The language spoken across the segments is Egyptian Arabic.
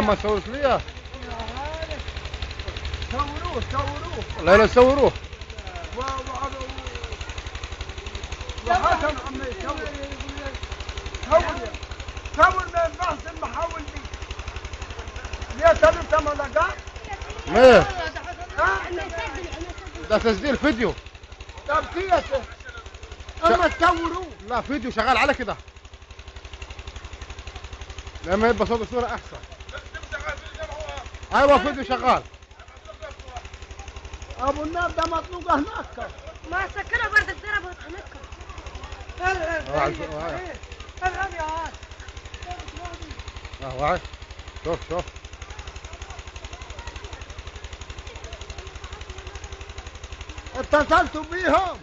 ما تصورش ليا صوروه صوروه لا لا صوروه و- و- وحسن عم يصور صور يا. صور ما ينفعش المحاول دي يا ترى انت ما لقاش ايه ها ده تسجيل فيديو طب كيف اما تصوروه لا فيديو شغال على كده لما يبقى صوت الصورة احسن ايوه فيديو شغال ابو النار ده مطلوق هناك ما سكرها برضه ضربت هنكم آه، على الف- آه. اه واعي شوف شوف اتصلت بيهم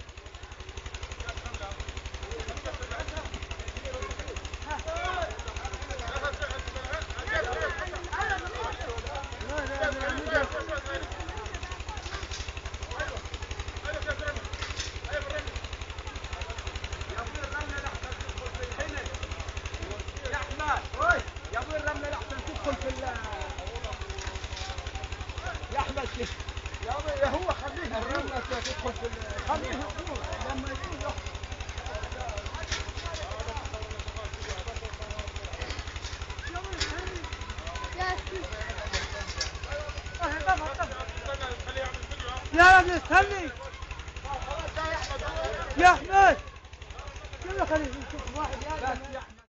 يا احمد يا ابوي الرمله احسن تدخل في ال يا احمد يا ابوي يا هو خليه الرمله تدخل في ال خليه يقول لما يكون يا ابني استني يا احمد يلا خليه نشوف واحد يا بس يا احمد